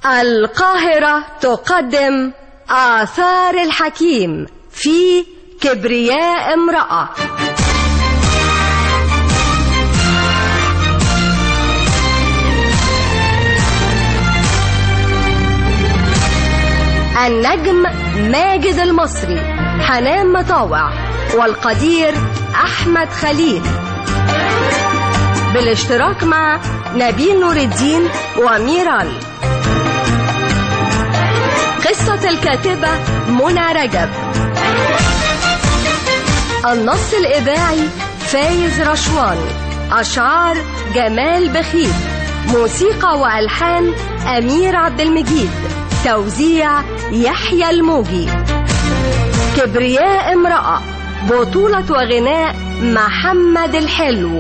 القاهرة تقدم آثار الحكيم في كبرياء امرأة النجم ماجد المصري حنان مطاوع والقدير أحمد خليل بالاشتراك مع نبيل نور الدين وميرال قصة الكاتبة منى رجب النص الإذاعي فايز رشوان أشعار جمال بخيت موسيقى وألحان أمير عبد المجيد توزيع يحيى الموجي كبرياء امرأة بطولة وغناء محمد الحلو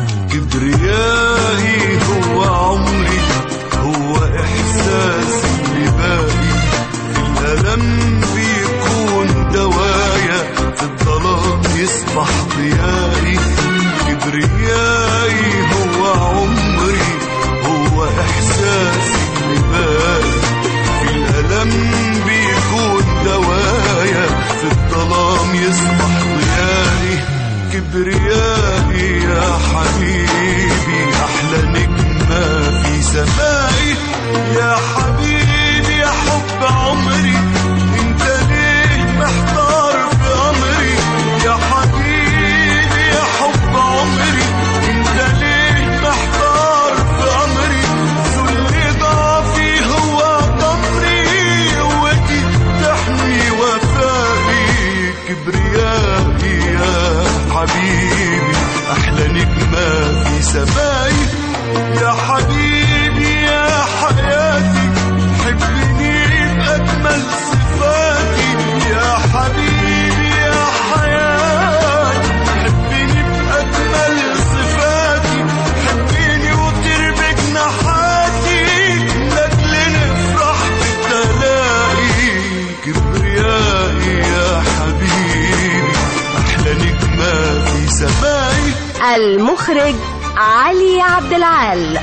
كبريائي هو عمري هو إحساسي اللي باقي في الألم بيكون دوايا في الظلام يصبح ضيائي كبريائي هو عمري هو إحساسي اللي باقي في الألم بيكون دوايا في الظلام يصبح ضيائي كبريائي يا حبيبي أحلى نجمة في سمائي يا حبيبي يا حب عمري انت ليه محتار في أمري يا حبيبي يا حب عمري انت ليه محتار في أمري ذل ضعفي هو ضمري قوتي تحمي وفائي كبريائي يا حبيبي أحلى نجمة في سمائي يا حبيبي يا حياتي حبني بأجمل صفاتي يا حبيبي يا حياتي حبني بأجمل صفاتي حبني وطير بجناحاتي لأجل نفرح بالتلاقي كبريائي يا حبيبي أحلى نجمة في سمائي المخرج علي عبد العال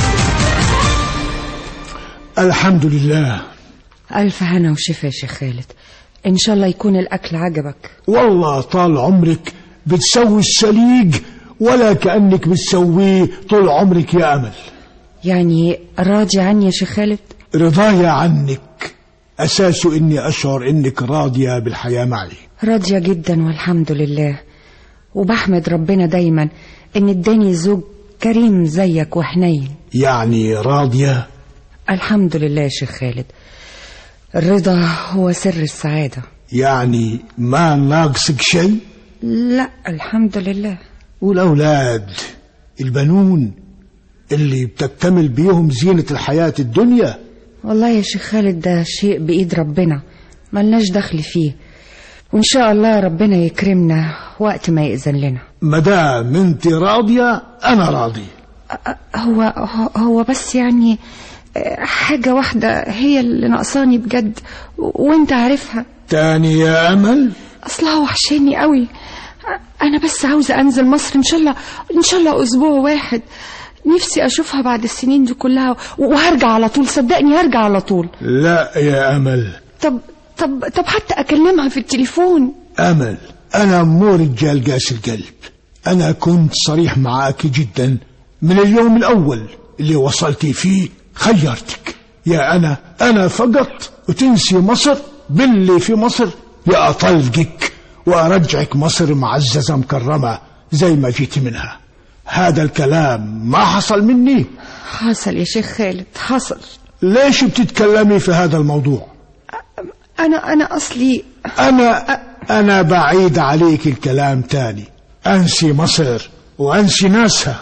الحمد لله ألف هنا وشفا يا شيخ خالد إن شاء الله يكون الأكل عجبك والله طال عمرك بتسوي السليج ولا كأنك بتسويه طول عمرك يا أمل يعني راضي عني يا شيخ خالد رضايا عنك أساسه إني أشعر إنك راضية بالحياة معي راضية جدا والحمد لله وبحمد ربنا دايما إن اداني زوج كريم زيك وحنين يعني راضية الحمد لله يا شيخ خالد الرضا هو سر السعادة يعني ما ناقصك شيء لا الحمد لله والأولاد البنون اللي بتكتمل بيهم زينة الحياة الدنيا والله يا شيخ خالد ده شيء بإيد ربنا ملناش دخل فيه وإن شاء الله ربنا يكرمنا وقت ما يأذن لنا مدام انت راضية أنا راضي هو هو- هو بس يعني آه، حاجة واحدة هي اللي ناقصاني بجد و- وانت عارفها تاني يا أمل اصلها وحشاني قوي انا بس عاوزة انزل مصر ان شاء الله ان شاء الله اسبوع واحد نفسي اشوفها بعد السنين دي كلها وهرجع على طول صدقني هرجع على طول لا يا أمل طب طب طب حتى اكلمها في التليفون أمل أنا مو رجال قاس القلب أنا كنت صريح معاك جدا من اليوم الأول اللي وصلتي فيه خيرتك يا أنا أنا فقط وتنسي مصر باللي في مصر يا أطلقك وأرجعك مصر معززة مكرمة زي ما جيت منها هذا الكلام ما حصل مني حصل يا شيخ خالد حصل ليش بتتكلمي في هذا الموضوع انا انا اصلي أنا أنا بعيد عليك الكلام تاني أنسي مصر وأنسي ناسها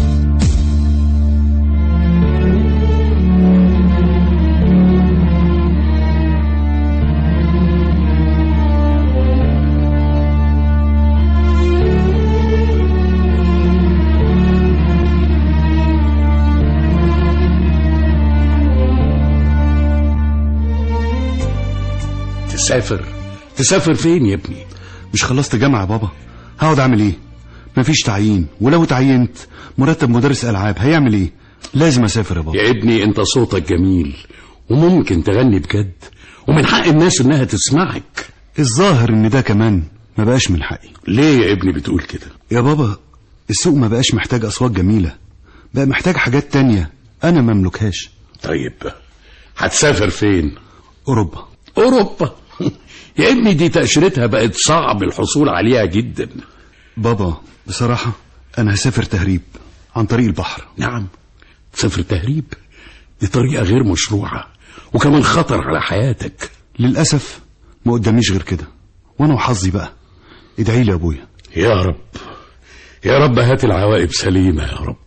تسافر تسافر فين يا ابني مش خلصت جامعة يا بابا هقعد اعمل ايه مفيش تعيين ولو اتعينت مرتب مدرس العاب هيعمل ايه لازم اسافر يا بابا يا ابني انت صوتك جميل وممكن تغني بجد ومن حق الناس انها تسمعك الظاهر ان ده كمان ما بقاش من حقي ليه يا ابني بتقول كده يا بابا السوق ما بقاش محتاج اصوات جميلة بقى محتاج حاجات تانية انا ما املكهاش طيب هتسافر فين اوروبا اوروبا يا ابني دي تأشيرتها بقت صعب الحصول عليها جدا بابا بصراحة انا هسافر تهريب عن طريق البحر نعم تسافر تهريب دي طريقة غير مشروعة وكمان خطر على حياتك للأسف ما قداميش غير كده وانا وحظي بقى ادعي لي يا ابويا يا رب يا رب هات العواقب سليمة يا رب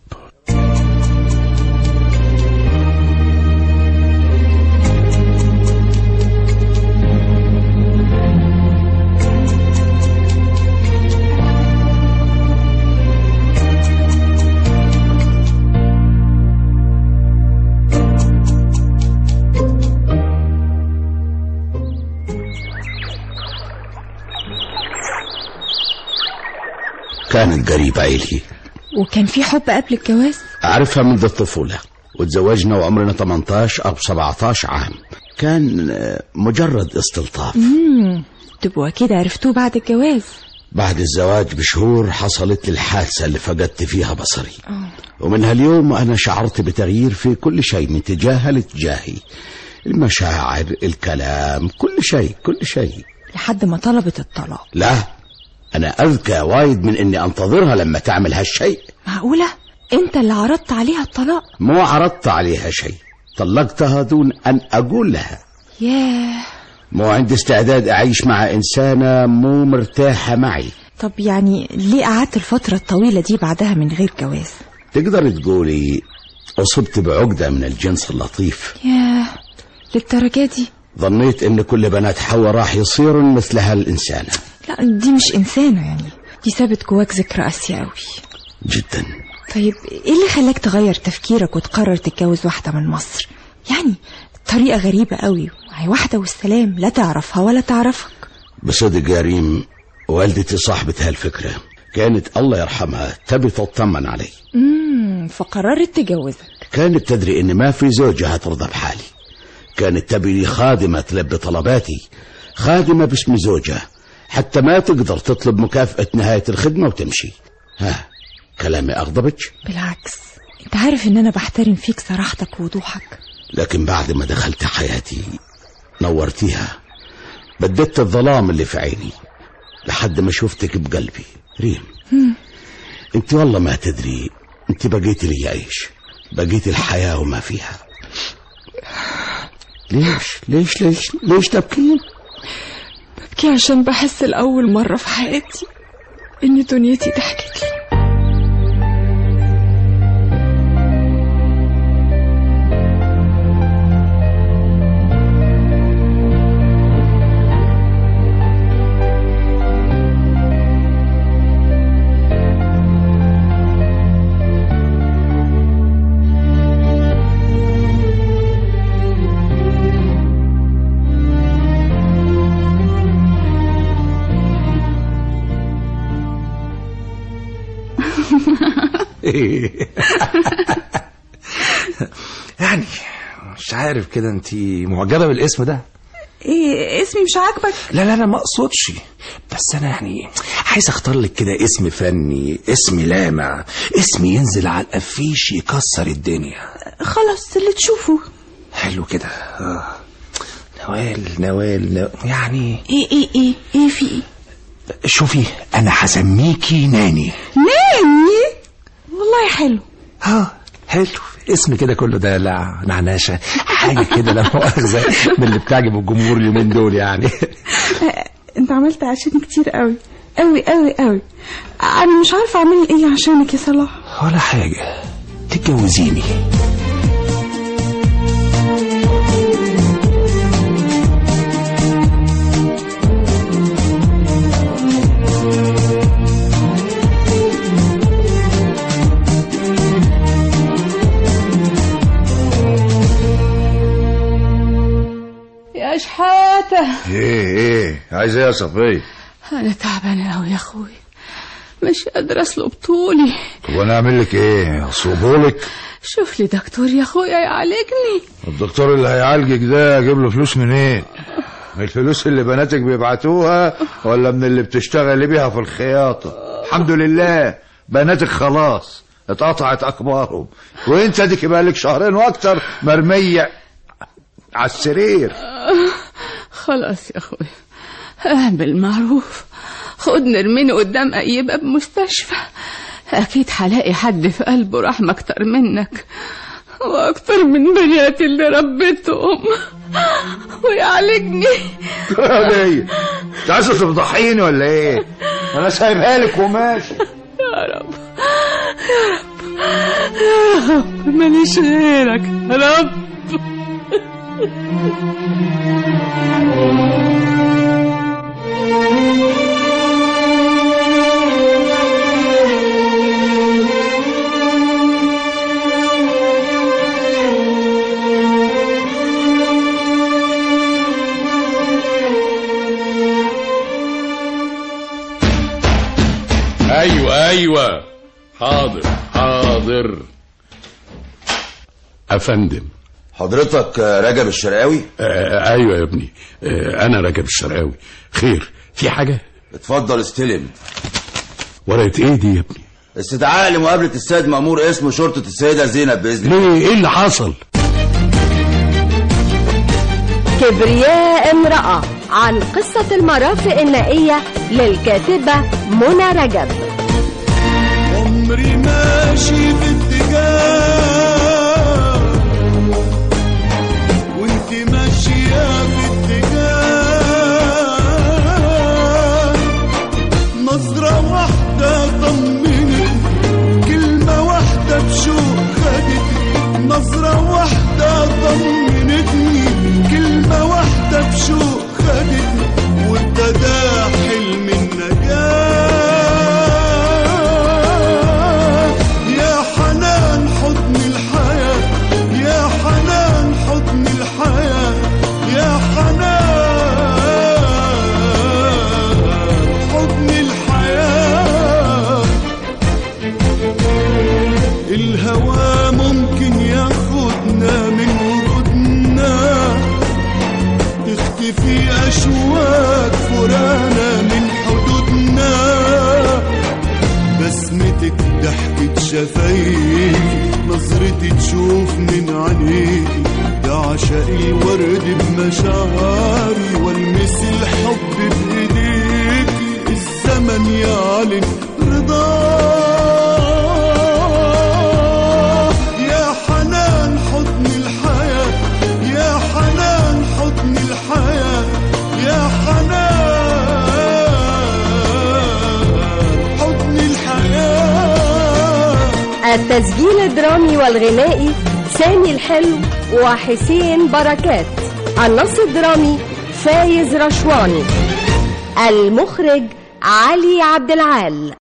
كانت قريبة إلي وكان في حب قبل الجواز أعرفها منذ الطفولة وتزوجنا وعمرنا 18 أو 17 عام كان آه، مجرد استلطاف تبقوا كده عرفتوه بعد الجواز بعد الزواج بشهور حصلت لي الحادثة اللي فقدت فيها بصري ومن هاليوم وأنا شعرت بتغيير في كل شيء من تجاهها لتجاهي المشاعر الكلام كل شيء كل شيء لحد ما طلبت الطلاق لا أنا أذكى وايد من إني أنتظرها لما تعمل هالشيء معقولة انت اللي عرضت عليها الطلاق مو عرضت عليها شيء طلقتها دون أن أقول لها ياه مو عندي استعداد أعيش مع إنسانة مو مرتاحة معي طب يعني ليه قعدت الفترة الطويلة دي بعدها من غير جواز تقدر تقولي أصبت بعقدة من الجنس اللطيف ياه للدرجة دي ظنيت إن كل بنات حواء راح يصيرن مثل هالإنسانة لا دي مش إنسانة يعني دي سابت جواك ذكرى قاسية قوي جدا طيب ايه اللي خلاك تغير تفكيرك وتقرر تتجوز واحدة من مصر يعني طريقة غريبة قوي هي واحدة والسلام لا تعرفها ولا تعرفك بصدق يا ريم والدتي صاحبة هالفكرة كانت الله يرحمها تبي تطمن علي امم فقررت تجوزك كانت تدري إن ما في زوجة هترضى بحالي كانت تبي لي خادمة تلبي طلباتي خادمة باسم زوجة حتى ما تقدر تطلب مكافأة نهاية الخدمة وتمشي ها كلامي أغضبك بالعكس انت عارف ان انا بحترم فيك صراحتك ووضوحك لكن بعد ما دخلت حياتي نورتيها بددت الظلام اللي في عيني لحد ما شفتك بقلبي ريم انت والله ما تدري انت بقيت لي ايش بقيت الحياة وما فيها ليش ليش ليش ليش تبكين ببكي عشان بحس لأول مرة في حياتي إن دنيتي ضحكت لي يعني مش عارف كده انت معجبه بالاسم ده ايه اسمي مش عاجبك لا لا لا ما اقصدش بس انا يعني عايز اختار لك كده اسم فني اسم لامع اسم ينزل على الافيش يكسر الدنيا خلاص اللي تشوفه حلو كده آه. نوال نوال نو... يعني ايه ايه ايه ايه في ايه شوفي انا هسميكي ناني ناني والله حلو اه حلو اسم كده كله ده لا نعناشة حاجة كده لا مؤاخذة من اللي بتعجب الجمهور اليومين دول يعني انت عملت عشاني كتير قوي قوي قوي قوي انا مش عارفه اعمل ايه عشانك يا صلاح ولا حاجة تتجوزيني يا شحاتة ايه ايه عايز ايه يا صفية أنا تعبانة أوي يا أخوي مش قادرة أسلق طولي وانا اعمل لك ايه اصوبهولك شوف لي دكتور يا أخويا يعالجني الدكتور اللي هيعالجك ده اجيب له فلوس منين من الفلوس اللي بناتك بيبعتوها ولا من اللي بتشتغلي بيها في الخياطة الحمد لله بناتك خلاص اتقطعت اكبارهم وانت ديك بقالك شهرين واكتر مرمية على السرير خلاص يا أخويا اعمل معروف خد نرميني قدام أي باب مستشفى أكيد هلاقي حد في قلبه رحمة أكتر منك وأكتر من بناتي اللي ربيتهم ويعالجني ليه انت عايزه تفضحيني ولا ايه انا سايبها لك وماشي يا رب يا رب يا رب ماليش غيرك يا رب ايوه ايوه حاضر حاضر افندم حضرتك رجب الشرقاوي آه ايوه يا ابني آه انا رجب الشرقاوي خير في حاجه اتفضل استلم ورقه ايه دي يا ابني استدعاء لمقابلة السيد مأمور اسم شرطة السيدة زينب بإذن الله ليه ايه اللي حصل كبرياء امرأة عن قصة المرافق النائية للكاتبة منى رجب عمري ماشي باتجاه وانت ماشية باتجاه نظرة واحدة طمنت كلمة واحدة بشوق خدتني نظرة واحدة طمنتني كلمة واحدة بشوق خدتني وابتدى حلم النجاة يا حنان حضن الحياة يا حنان حضن الحياة يا حنان حضن الحياة الهوى ممكن ياخدنا من وجودنا تختفي أشواك فرانا من حدودنا بسمتك ضحكة شفايفي نظرتي تشوف من عينيكي يا عشاق الورد بمشاعري والمس الحب بايديكي الزمن يعلن رضاه يا حنان حضن الحياة يا حنان حضن الحياة يا حنان حضن الحياة التسجيل الدرامي والغنائي سامي الحلو وحسين بركات النص الدرامي فايز رشواني المخرج علي عبد العال